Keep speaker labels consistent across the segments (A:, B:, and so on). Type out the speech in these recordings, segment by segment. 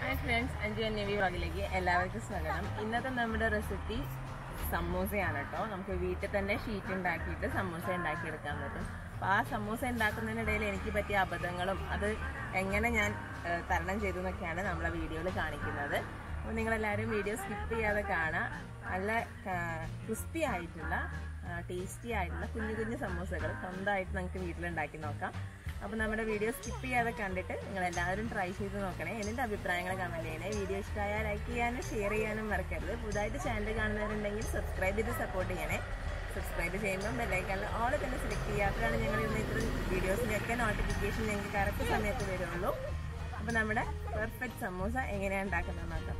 A: hi friends അഞ്ചു അന്യവി വ്ളോഗിലേക്ക് എല്ലാവർക്കും സ്വാഗതം ഇന്നത്തെ നമ്മുടെ റെസിപ്പി സമൂസയാണ് കേട്ടോ നമുക്ക് വീട്ടിൽ തന്നെ ഷീറ്റ് ഉണ്ടാക്കിയിട്ട് സമൂസ ഉണ്ടാക്കിയെടുക്കാൻ പറ്റും അപ്പോൾ ആ സമൂസ ഉണ്ടാക്കുന്നതിനിടയിൽ എനിക്ക് പറ്റിയ അബദ്ധങ്ങളും അത് എങ്ങനെ ഞാൻ ഏഹ്, തരണം ചെയ്തു എന്നൊക്കെയാണ് നമ്മളെ വീഡിയോയിൽ കാണിക്കുന്നത് അപ്പോൾ നിങ്ങളെല്ലാവരും വീഡിയോ സ്കിപ്പ് ചെയ്യാതെ കാണാം നല്ല ക്രിസ്പി ആയിട്ടുള്ള ടേസ്റ്റി ആയിട്ടുള്ള കുഞ്ഞു കുഞ്ഞു സമൂസകൾ സ്വന്തമായിട്ട് നമുക്ക് വീട്ടിലുണ്ടാക്കി നോക്കാം അപ്പോൾ നമ്മുടെ വീഡിയോ സ്കിപ്പ് ചെയ്യാതെ കണ്ടിട്ട് നിങ്ങൾ എല്ലാവരും ട്രൈ ചെയ്ത് നോക്കണേ എന്നിട്ട് അഭിപ്രായങ്ങൾ കമൻറ്റ് ചെയ്യണേ വീഡിയോ ഇഷ്ടമായാൽ ലൈക്ക് ചെയ്യാനും ഷെയർ ചെയ്യാനും മറക്കരുത് പുതുതായിട്ട് ചാനൽ കാണുന്നവരുണ്ടെങ്കിൽ സബ്സ്ക്രൈബ് ചെയ്ത് സപ്പോർട്ട് ചെയ്യണേ സബ്സ്ക്രൈബ് ചെയ്യുമ്പോൾ ബെല്ലൈക്കാളിൽ ഓൾ തന്നെ സെലക്ട് ചെയ്യുക അപ്പോഴാണ് ഞങ്ങൾ ഇന്ന് ഇത്ര വീഡിയോസിൻ്റെയൊക്കെ നോട്ടിഫിക്കേഷൻ ഞങ്ങൾക്ക് കറക്റ്റ് സമയത്ത് വരുള്ളൂ അപ്പോൾ നമ്മുടെ പെർഫെക്റ്റ് സമൂസ എങ്ങനെയാണ് ഉണ്ടാക്കുന്നത് നോക്കാം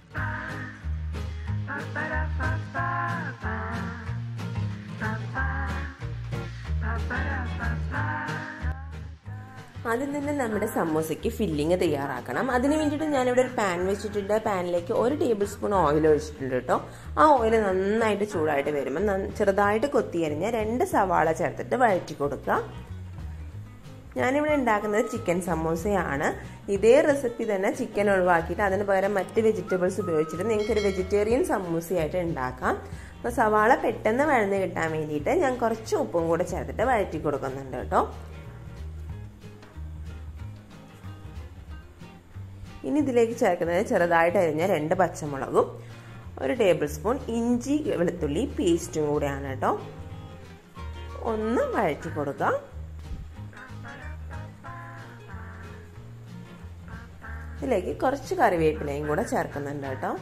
B: ആദ്യം തന്നെ നമ്മുടെ സമോസയ്ക്ക് ഫില്ലിങ് തയ്യാറാക്കണം അതിന് വേണ്ടിയിട്ട് ഞാനിവിടെ ഒരു പാൻ വെച്ചിട്ടുണ്ട് പാനിലേക്ക് ഒരു ടേബിൾ സ്പൂൺ ഓയിൽ ഒഴിച്ചിട്ടുണ്ട് കേട്ടോ ആ ഓയിൽ നന്നായിട്ട് ചൂടായിട്ട് വരുമ്പോൾ നന്ന- ചെറുതായിട്ട് കൊത്തിയരിഞ്ഞ രണ്ട് സവാള ചേർത്തിട്ട് വഴറ്റി കൊടുക്കുക ഞാനിവിടെ ഉണ്ടാക്കുന്നത് ചിക്കൻ സമോസയാണ് ഇതേ റെസിപ്പി തന്നെ ചിക്കൻ ഒഴിവാക്കിയിട്ട് അതിന് പകരം മറ്റ് വെജിറ്റബിൾസ് ഉപയോഗിച്ചിട്ട് നിങ്ങൾക്ക് ഒരു വെജിറ്റേറിയൻ സമൂസയായിട്ട് ഉണ്ടാക്കാം അപ്പോൾ സവാള പെട്ടെന്ന് വഴന്ന് കിട്ടാൻ വേണ്ടിയിട്ട് ഞാൻ കുറച്ച് ഉപ്പും കൂടെ ചേർത്തിട്ട് വഴറ്റി കൊടുക്കുന്നുണ്ട് കേട്ടോ ഇനി ഇതിലേക്ക് ചേർക്കുന്നത് ചെറുതായിട്ട് അരിഞ്ഞ രണ്ട് പച്ചമുളകും ഒരു ടേബിൾ സ്പൂൺ ഇഞ്ചി വെളുത്തുള്ളി പേസ്റ്റും കൂടെയാണ് കേട്ടോ ഒന്ന് വഴറ്റി കൊടുക്കുക ഇതിലേക്ക് കുറച്ച് കറിവേപ്പിലയും കൂടെ ചേർക്കുന്നുണ്ട് കേട്ടോ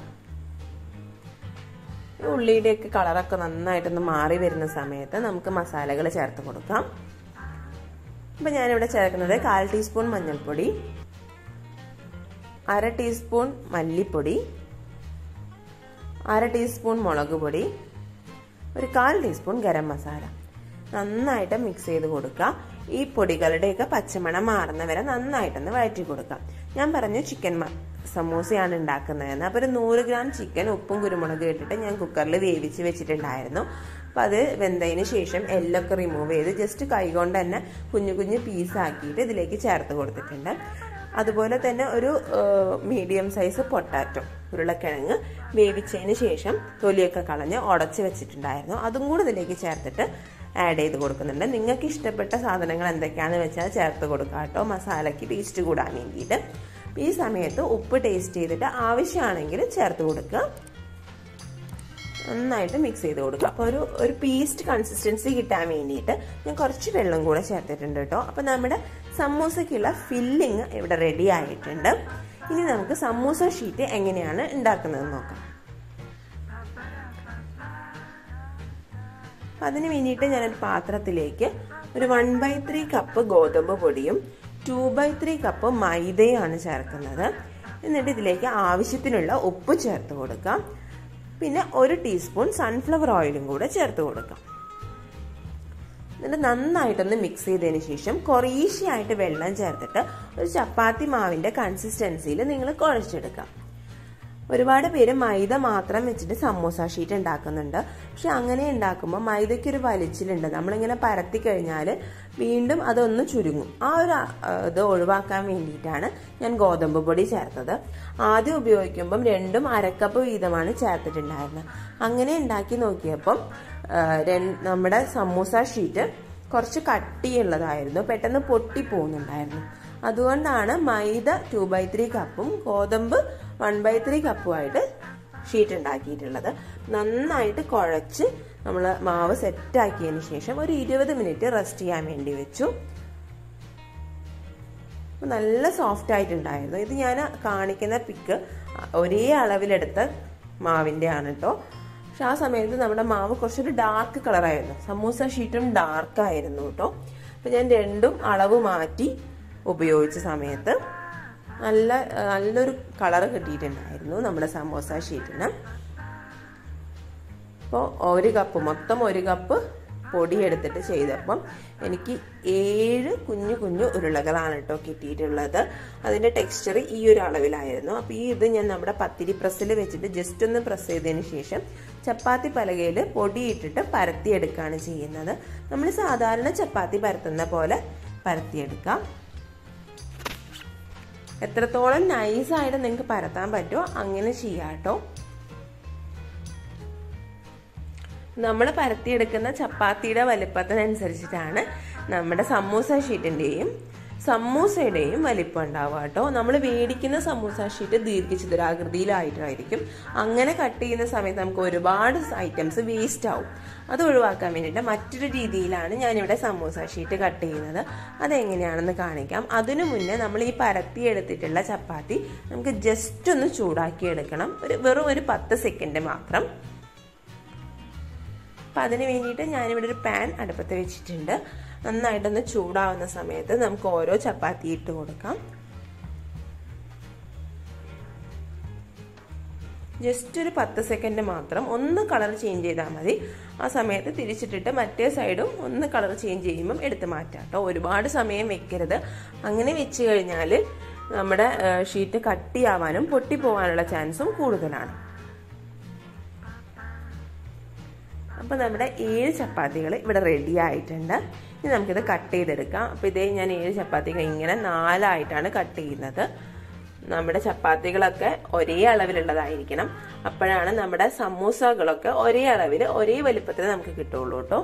B: ഈ ഉള്ളിയുടെയൊക്കെ കളറൊക്കെ നന്നായിട്ടൊന്ന് മാറി വരുന്ന സമയത്ത് നമുക്ക് മസാലകൾ ചേർത്ത് കൊടുക്കാം അപ്പം ഞാനിവിടെ ചേർക്കുന്നത് കാൽ ടീസ്പൂൺ മഞ്ഞൾപ്പൊടി അര ടീസ്പൂൺ മല്ലിപ്പൊടി അര ടീസ്പൂൺ മുളക് പൊടി ഒരു കാൽ ടീസ്പൂൺ ഗരം മസാല നന്നായിട്ട് മിക്സ് ചെയ്ത് കൊടുക്കുക ഈ പൊടികളുടെയൊക്കെ പച്ചമണം മാറുന്ന വരെ നന്നായിട്ടൊന്ന് വഴറ്റി കൊടുക്കാം ഞാൻ പറഞ്ഞു ചിക്കൻ സമൂസയാണ് ഉണ്ടാക്കുന്നതെന്ന് അപ്പോൾ ഒരു നൂറ് ഗ്രാം ചിക്കൻ ഉപ്പും കുരുമുളകും ഇട്ടിട്ട് ഞാൻ കുക്കറിൽ വേവിച്ച് വെച്ചിട്ടുണ്ടായിരുന്നു അപ്പോൾ അത് വെന്തതിന് ശേഷം എല്ലൊക്കെ റിമൂവ് ചെയ്ത് ജസ്റ്റ് കൈകൊണ്ട് തന്നെ കുഞ്ഞു കുഞ്ഞു പീസാക്കിയിട്ട് ഇതിലേക്ക് ചേർത്ത് കൊടുത്തിട്ടുണ്ട് അതുപോലെ തന്നെ ഒരു മീഡിയം സൈസ് പൊട്ടാറ്റോ ഉരുളക്കിഴങ്ങ് വേവിച്ചതിന് ശേഷം തൊലിയൊക്കെ കളഞ്ഞ് ഉടച്ച് വെച്ചിട്ടുണ്ടായിരുന്നു അതും കൂടെ ഇതിലേക്ക് ചേർത്തിട്ട് ആഡ് ചെയ്ത് കൊടുക്കുന്നുണ്ട് നിങ്ങൾക്ക് ഇഷ്ടപ്പെട്ട സാധനങ്ങൾ എന്തൊക്കെയാണെന്ന് വെച്ചാൽ ചേർത്ത് കൊടുക്കുക കേട്ടോ മസാലയ്ക്ക് ടേസ്റ്റ് കൂടാൻ വേണ്ടിയിട്ട് ഈ സമയത്ത് ഉപ്പ് ടേസ്റ്റ് ചെയ്തിട്ട് ആവശ്യമാണെങ്കിൽ ചേർത്ത് കൊടുക്കുക നന്നായിട്ട് മിക്സ് ചെയ്ത് കൊടുക്കുക അപ്പോൾ ഒരു ഒരു പേസ്റ്റ് കൺസിസ്റ്റൻസി കിട്ടാൻ വേണ്ടിയിട്ട് ഞാൻ കുറച്ച് വെള്ളം കൂടെ ചേർത്തിട്ടുണ്ട് കേട്ടോ അപ്പോൾ നമ്മുടെ സമൂസയ്ക്കുള്ള ഫില്ലിങ് ഇവിടെ റെഡി ആയിട്ടുണ്ട് ഇനി നമുക്ക് സമൂസ ഷീറ്റ് എങ്ങനെയാണ് ഉണ്ടാക്കുന്നതെന്ന് നോക്കാം അതിന് വേണ്ടിയിട്ട് ഞാനൊരു പാത്രത്തിലേക്ക് ഒരു വൺ ബൈ ത്രീ കപ്പ് ഗോതമ്പ് പൊടിയും ടു ബൈ ത്രീ കപ്പ് മൈദയാണ് ചേർക്കുന്നത് എന്നിട്ട് ഇതിലേക്ക് ആവശ്യത്തിനുള്ള ഉപ്പ് ചേർത്ത് കൊടുക്കാം പിന്നെ ഒരു ടീസ്പൂൺ സൺഫ്ലവർ ഓയിലും കൂടെ ചേർത്ത് കൊടുക്കാം എന്നിട്ട് നന്നായിട്ടൊന്ന് മിക്സ് ചെയ്തതിന് ശേഷം കുറേശ്ശെയായിട്ട് വെള്ളം ചേർത്തിട്ട് ഒരു ചപ്പാത്തി മാവിന്റെ കൺസിസ്റ്റൻസിയിൽ നിങ്ങൾ കുഴച്ചെടുക്കാം ഒരുപാട് പേര് മൈദ മാത്രം വെച്ചിട്ട് സമോസ ഷീറ്റ് ഉണ്ടാക്കുന്നുണ്ട് പക്ഷെ അങ്ങനെ ഉണ്ടാക്കുമ്പോൾ മൈദയ്ക്ക് ഒരു വലിച്ചിലുണ്ട് നമ്മളിങ്ങനെ പരത്തി കഴിഞ്ഞാൽ വീണ്ടും അതൊന്ന് ചുരുങ്ങും ആ ഒരു ഇത് ഒഴിവാക്കാൻ വേണ്ടിയിട്ടാണ് ഞാൻ ഗോതമ്പ് പൊടി ചേർത്തത് ആദ്യം ഉപയോഗിക്കുമ്പം രണ്ടും അരക്കപ്പ് വീതമാണ് ചേർത്തിട്ടുണ്ടായിരുന്നത് അങ്ങനെ ഉണ്ടാക്കി നോക്കിയപ്പം നമ്മുടെ സമൂസ ഷീറ്റ് കുറച്ച് കട്ടിയുള്ളതായിരുന്നു പെട്ടെന്ന് പൊട്ടി പോകുന്നുണ്ടായിരുന്നു അതുകൊണ്ടാണ് മൈദ ടു ബൈ ത്രീ കപ്പും ഗോതമ്പ് വൺ ബൈ ത്രീ കപ്പുമായിട്ട് ഷീറ്റ് ഉണ്ടാക്കിയിട്ടുള്ളത് നന്നായിട്ട് കുഴച്ച് നമ്മൾ മാവ് സെറ്റാക്കിയതിന് ശേഷം ഒരു ഇരുപത് മിനിറ്റ് റെസ്റ്റ് ചെയ്യാൻ വേണ്ടി വെച്ചു നല്ല സോഫ്റ്റ് ആയിട്ടുണ്ടായിരുന്നു ഇത് ഞാൻ കാണിക്കുന്ന പിക്ക് ഒരേ അളവിലെടുത്ത മാവിൻ്റെ ആണ് കേട്ടോ പക്ഷെ ആ സമയത്ത് നമ്മുടെ മാവ് കുറച്ചൊരു ഡാർക്ക് കളറായിരുന്നു സമൂസ ഷീറ്റും ഡാർക്ക് ആയിരുന്നു കേട്ടോ അപ്പം ഞാൻ രണ്ടും അളവ് മാറ്റി ഉപയോഗിച്ച സമയത്ത് നല്ല നല്ലൊരു കളർ കിട്ടിയിട്ടുണ്ടായിരുന്നു നമ്മുടെ സമോസ ഷീറ്റിന് അപ്പോൾ ഒരു കപ്പ് മൊത്തം ഒരു കപ്പ് പൊടി എടുത്തിട്ട് ചെയ്തപ്പം എനിക്ക് ഏഴ് കുഞ്ഞു കുഞ്ഞു ഉരുളകളാണ് കേട്ടോ കിട്ടിയിട്ടുള്ളത് അതിൻ്റെ ടെക്സ്ചർ ഈ ഒരു അളവിലായിരുന്നു അപ്പോൾ ഈ ഇത് ഞാൻ നമ്മുടെ പത്തിരി പ്രസ്സിൽ വെച്ചിട്ട് ജസ്റ്റ് ഒന്ന് പ്രസ് ചെയ്തതിന് ശേഷം ചപ്പാത്തി പലകയിൽ പൊടിയിട്ടിട്ട് പരത്തിയെടുക്കുകയാണ് ചെയ്യുന്നത് നമ്മൾ സാധാരണ ചപ്പാത്തി പരത്തുന്ന പോലെ പരത്തിയെടുക്കാം എത്രത്തോളം നൈസായിട്ട് നിങ്ങൾക്ക് പരത്താൻ പറ്റുമോ അങ്ങനെ ചെയ്യാം കേട്ടോ നമ്മൾ പരത്തിയെടുക്കുന്ന ചപ്പാത്തിയുടെ വലിപ്പത്തിനനുസരിച്ചിട്ടാണ് നമ്മുടെ സമൂസ ഷീറ്റിൻ്റെയും സമൂസയുടെയും വലിപ്പം ഉണ്ടാവുക കേട്ടോ നമ്മൾ മേടിക്കുന്ന സമൂസ ഷീറ്റ് ദീർഘചതുരാകൃതിയിലായിട്ടായിരിക്കും അങ്ങനെ കട്ട് ചെയ്യുന്ന സമയത്ത് നമുക്ക് ഒരുപാട് ഐറ്റംസ് വേസ്റ്റ് ആവും അത് ഒഴിവാക്കാൻ വേണ്ടിയിട്ട് മറ്റൊരു രീതിയിലാണ് ഞാനിവിടെ സമൂസ ഷീറ്റ് കട്ട് ചെയ്യുന്നത് അതെങ്ങനെയാണെന്ന് കാണിക്കാം അതിനു മുന്നേ നമ്മൾ ഈ പരത്തി എടുത്തിട്ടുള്ള ചപ്പാത്തി നമുക്ക് ജസ്റ്റ് ഒന്ന് ചൂടാക്കി എടുക്കണം ഒരു വെറും ഒരു പത്ത് സെക്കൻഡ് മാത്രം അപ്പം അതിന് വേണ്ടിയിട്ട് ഞാനിവിടെ ഒരു പാൻ അടുപ്പത്ത് വെച്ചിട്ടുണ്ട് നന്നായിട്ടൊന്ന് ചൂടാവുന്ന സമയത്ത് നമുക്ക് ഓരോ ചപ്പാത്തി ഇട്ട് കൊടുക്കാം ജസ്റ്റ് ഒരു പത്ത് സെക്കൻഡ് മാത്രം ഒന്ന് കളർ ചേഞ്ച് ചെയ്താൽ മതി ആ സമയത്ത് തിരിച്ചിട്ടിട്ട് മറ്റേ സൈഡും ഒന്ന് കളർ ചേഞ്ച് ചെയ്യുമ്പം എടുത്ത് മാറ്റാം കേട്ടോ ഒരുപാട് സമയം വെക്കരുത് അങ്ങനെ വെച്ച് കഴിഞ്ഞാൽ നമ്മുടെ ഷീറ്റ് കട്ടിയാവാനും പൊട്ടിപ്പോവാനുള്ള ചാൻസും കൂടുതലാണ് അപ്പോൾ നമ്മുടെ ഏഴ് ചപ്പാത്തികൾ ഇവിടെ റെഡി ആയിട്ടുണ്ട് ഇനി നമുക്കിത് കട്ട് ചെയ്തെടുക്കാം അപ്പോൾ ഇതേ ഞാൻ ഏഴ് ചപ്പാത്തികൾ ഇങ്ങനെ നാലായിട്ടാണ് കട്ട് ചെയ്യുന്നത് നമ്മുടെ ചപ്പാത്തികളൊക്കെ ഒരേ അളവിലുള്ളതായിരിക്കണം അപ്പോഴാണ് നമ്മുടെ സമൂസകളൊക്കെ ഒരേ അളവിൽ ഒരേ വലിപ്പത്തിൽ നമുക്ക് കിട്ടുള്ളൂ കേട്ടോ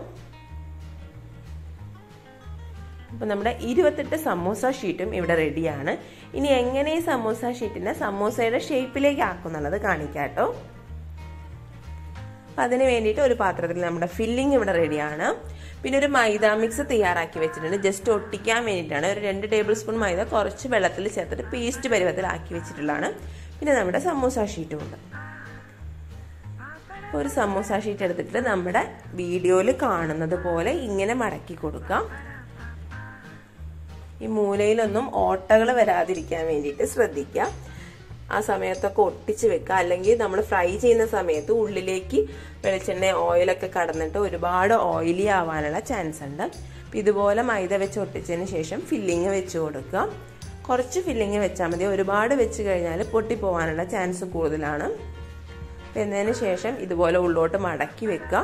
B: അപ്പം നമ്മുടെ ഇരുപത്തെട്ട് സമൂസ ഷീറ്റും ഇവിടെ റെഡിയാണ് ഇനി എങ്ങനെ ഈ സമൂസ ഷീറ്റിനെ സമൂസയുടെ ഷേപ്പിലേക്ക് ആക്കുന്നുള്ളത് കാണിക്കാം കേട്ടോ അപ്പം അതിന് വേണ്ടിയിട്ട് ഒരു പാത്രത്തിൽ നമ്മുടെ ഫില്ലിംഗ് ഇവിടെ റെഡിയാണ് പിന്നെ ഒരു മൈദ മിക്സ് തയ്യാറാക്കി വെച്ചിട്ടുണ്ട് ജസ്റ്റ് ഒട്ടിക്കാൻ വേണ്ടിയിട്ടാണ് ഒരു രണ്ട് ടേബിൾ സ്പൂൺ മൈദ കുറച്ച് വെള്ളത്തിൽ ചേർത്തിട്ട് പേസ്റ്റ് പരുവത്തിലാക്കി വെച്ചിട്ടുള്ളതാണ് പിന്നെ നമ്മുടെ സമൂസ ഷീറ്റും ഉണ്ട് ഒരു സമൂസ ഷീറ്റ് എടുത്തിട്ട് നമ്മുടെ വീഡിയോയിൽ കാണുന്നത് പോലെ ഇങ്ങനെ മടക്കി കൊടുക്കാം ഈ മൂലയിലൊന്നും ഓട്ടകൾ വരാതിരിക്കാൻ വേണ്ടിയിട്ട് ശ്രദ്ധിക്കാം ആ സമയത്തൊക്കെ ഒട്ടിച്ച് വെക്കുക അല്ലെങ്കിൽ നമ്മൾ ഫ്രൈ ചെയ്യുന്ന സമയത്ത് ഉള്ളിലേക്ക് വെളിച്ചെണ്ണ ഓയിലൊക്കെ കടന്നിട്ട് ഒരുപാട് ഓയിലി ആവാനുള്ള ചാൻസ് ഉണ്ട് അപ്പം ഇതുപോലെ മൈദ വെച്ച് ഒട്ടിച്ചതിന് ശേഷം ഫില്ലിങ് വെച്ച് കൊടുക്കുക കുറച്ച് ഫില്ലിങ് വെച്ചാൽ മതി ഒരുപാട് വെച്ച് കഴിഞ്ഞാൽ പൊട്ടിപ്പോവാനുള്ള ചാൻസ് കൂടുതലാണ് എന്നതിന് ശേഷം ഇതുപോലെ ഉള്ളോട്ട് മടക്കി വെക്കുക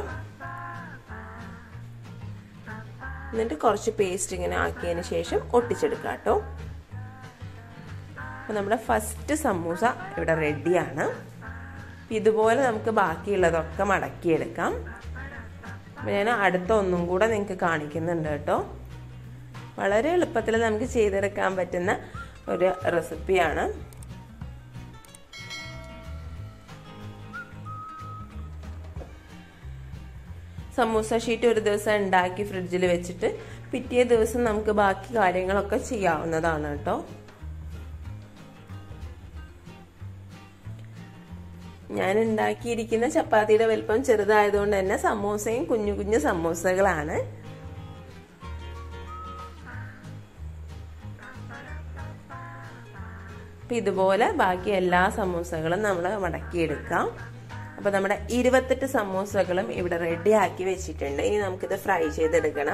B: എന്നിട്ട് കുറച്ച് പേസ്റ്റ് ഇങ്ങനെ ആക്കിയതിന് ശേഷം ഒട്ടിച്ചെടുക്കുക കേട്ടോ അപ്പോൾ നമ്മുടെ ഫസ്റ്റ് സമൂസ ഇവിടെ റെഡിയാണ് ഇതുപോലെ നമുക്ക് ബാക്കിയുള്ളതൊക്കെ മടക്കിയെടുക്കാം അപ്പോൾ ഞാൻ അടുത്ത ഒന്നും കൂടെ നിങ്ങൾക്ക് കാണിക്കുന്നുണ്ട് കേട്ടോ വളരെ എളുപ്പത്തിൽ നമുക്ക് ചെയ്തെടുക്കാൻ പറ്റുന്ന ഒരു റെസിപ്പിയാണ് സമൂസ ഷീറ്റ് ഒരു ദിവസം ഉണ്ടാക്കി ഫ്രിഡ്ജിൽ വെച്ചിട്ട് പിറ്റേ ദിവസം നമുക്ക് ബാക്കി കാര്യങ്ങളൊക്കെ ചെയ്യാവുന്നതാണ് കേട്ടോ ഞാൻ ഉണ്ടാക്കിയിരിക്കുന്ന ചപ്പാത്തിയുടെ വലിപ്പം ചെറുതായതുകൊണ്ട് തന്നെ സമൂസയും കുഞ്ഞു കുഞ്ഞു സമൂസകളാണ് അപ്പം ഇതുപോലെ ബാക്കി എല്ലാ സമൂസകളും നമ്മൾ മടക്കിയെടുക്കാം അപ്പോൾ നമ്മുടെ ഇരുപത്തെട്ട് സമൂസകളും ഇവിടെ റെഡി ആക്കി വെച്ചിട്ടുണ്ട് ഇനി നമുക്കിത് ഫ്രൈ ചെയ്തെടുക്കണം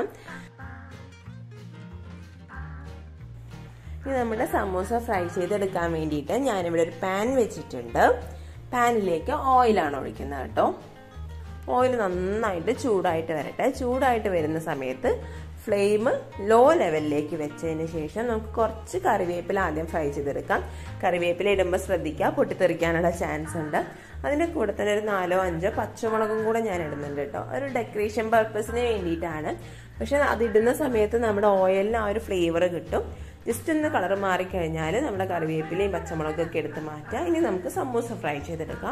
B: ഇനി നമ്മുടെ സമൂസ ഫ്രൈ ചെയ്തെടുക്കാൻ വേണ്ടിയിട്ട് ഞാനിവിടെ ഒരു പാൻ വെച്ചിട്ടുണ്ട് പാനിലേക്ക് ഓയിലാണ് ഒഴിക്കുന്നത് കേട്ടോ ഓയിൽ നന്നായിട്ട് ചൂടായിട്ട് വരട്ടെ ചൂടായിട്ട് വരുന്ന സമയത്ത് ഫ്ലെയിം ലോ ലെവലിലേക്ക് വെച്ചതിന് ശേഷം നമുക്ക് കുറച്ച് കറിവേപ്പില ആദ്യം ഫ്രൈ ചെയ്തെടുക്കാം കറിവേപ്പില ഇടുമ്പോൾ ശ്രദ്ധിക്കുക പൊട്ടിത്തെറിക്കാനുള്ള ചാൻസ് ഉണ്ട് അതിൻ്റെ കൂടെ തന്നെ ഒരു നാലോ അഞ്ചോ പച്ചമുളകും കൂടെ ഞാൻ ഇടുന്നുണ്ട് കേട്ടോ ഒരു ഡെക്കറേഷൻ പർപ്പസിന് വേണ്ടിയിട്ടാണ് പക്ഷെ അത് ഇടുന്ന സമയത്ത് നമ്മുടെ ഓയിലിന് ആ ഒരു ഫ്ലേവർ കിട്ടും ജസ്റ്റ് ഒന്ന് കളർ മാറിക്കഴിഞ്ഞാൽ നമ്മുടെ കറിവേപ്പിലയും പച്ചമുളകൊക്കെ എടുത്ത് മാറ്റാം ഇനി നമുക്ക് സമൂസ ഫ്രൈ ചെയ്തെടുക്കാം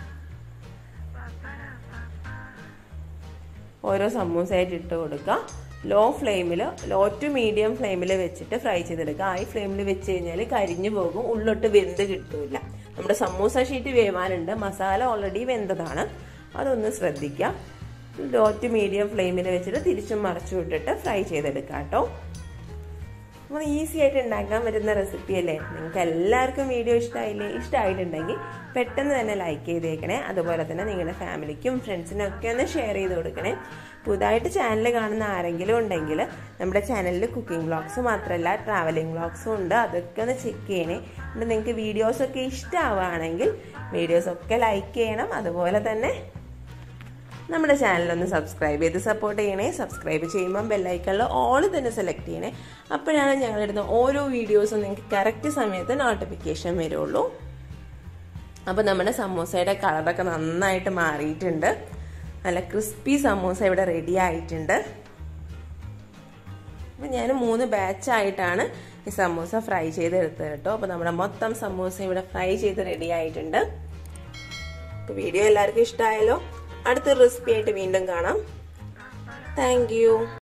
B: ഓരോ സമൂസയായിട്ട് ഇട്ട് കൊടുക്കുക ലോ ഫ്ലെയിമിൽ ലോ ടു മീഡിയം ഫ്ലെയിമിൽ വെച്ചിട്ട് ഫ്രൈ ചെയ്തെടുക്കുക ഹൈ ഫ്ലെയിമിൽ വെച്ച് കഴിഞ്ഞാൽ കരിഞ്ഞു പോകും ഉള്ളൊട്ട് വെന്ത് കിട്ടൂല നമ്മുടെ സമൂസ ഷീറ്റ് വേവാനുണ്ട് മസാല ഓൾറെഡി വെന്തതാണ് അതൊന്ന് ശ്രദ്ധിക്കുക ലോ ടു മീഡിയം ഫ്ലെയിമിൽ വെച്ചിട്ട് തിരിച്ചും മറച്ചു വിട്ടിട്ട് ഫ്രൈ ചെയ്തെടുക്കാം കേട്ടോ അപ്പോൾ ഈസി ആയിട്ട് ഉണ്ടാക്കാൻ പറ്റുന്ന റെസിപ്പി അല്ലേ നിങ്ങൾക്ക് എല്ലാവർക്കും വീഡിയോ ഇഷ്ടമായില്ലേ ഇഷ്ടമായിട്ടുണ്ടെങ്കിൽ പെട്ടെന്ന് തന്നെ ലൈക്ക് ചെയ്തേക്കണേ അതുപോലെ തന്നെ നിങ്ങളുടെ ഫാമിലിക്കും ഫ്രണ്ട്സിനും ഒക്കെ ഒന്ന് ഷെയർ ചെയ്ത് കൊടുക്കണേ പുതുതായിട്ട് ചാനൽ കാണുന്ന ആരെങ്കിലും ഉണ്ടെങ്കിൽ നമ്മുടെ ചാനലിൽ കുക്കിംഗ് വ്ളോഗ്സ് മാത്രമല്ല ട്രാവലിംഗ് വ്ളോഗ്സും ഉണ്ട് അതൊക്കെ ഒന്ന് ചെക്ക് ചെയ്യണേ എന്നിട്ട് നിങ്ങൾക്ക് വീഡിയോസൊക്കെ ഇഷ്ടമാവുകയാണെങ്കിൽ വീഡിയോസൊക്കെ ലൈക്ക് ചെയ്യണം അതുപോലെ തന്നെ നമ്മുടെ ചാനലൊന്ന് സബ്സ്ക്രൈബ് ചെയ്ത് സപ്പോർട്ട് ചെയ്യണേ സബ്സ്ക്രൈബ് ചെയ്യുമ്പം ബെല്ലൈക്കണിൽ ഓൾ തന്നെ സെലക്ട് ചെയ്യണേ അപ്പോഴാണ് ഞങ്ങളിടുന്ന ഓരോ വീഡിയോസും നിങ്ങൾക്ക് കറക്റ്റ് സമയത്ത് നോട്ടിഫിക്കേഷൻ വരുള്ളൂ അപ്പോൾ നമ്മുടെ സമൂസയുടെ കളറൊക്കെ നന്നായിട്ട് മാറിയിട്ടുണ്ട് നല്ല ക്രിസ്പി സമൂസ ഇവിടെ റെഡി ആയിട്ടുണ്ട് അപ്പം ഞാൻ മൂന്ന് ബാച്ചായിട്ടാണ് ഈ സമൂസ ഫ്രൈ ചെയ്തെടുത്തത് കേട്ടോ അപ്പോൾ നമ്മുടെ മൊത്തം സമൂസ ഇവിടെ ഫ്രൈ ചെയ്ത് റെഡി ആയിട്ടുണ്ട് അപ്പോൾ വീഡിയോ എല്ലാവർക്കും ഇഷ്ടമായല്ലോ അടുത്ത റെസിപ്പി ആയിട്ട് വീണ്ടും കാണാം താങ്ക്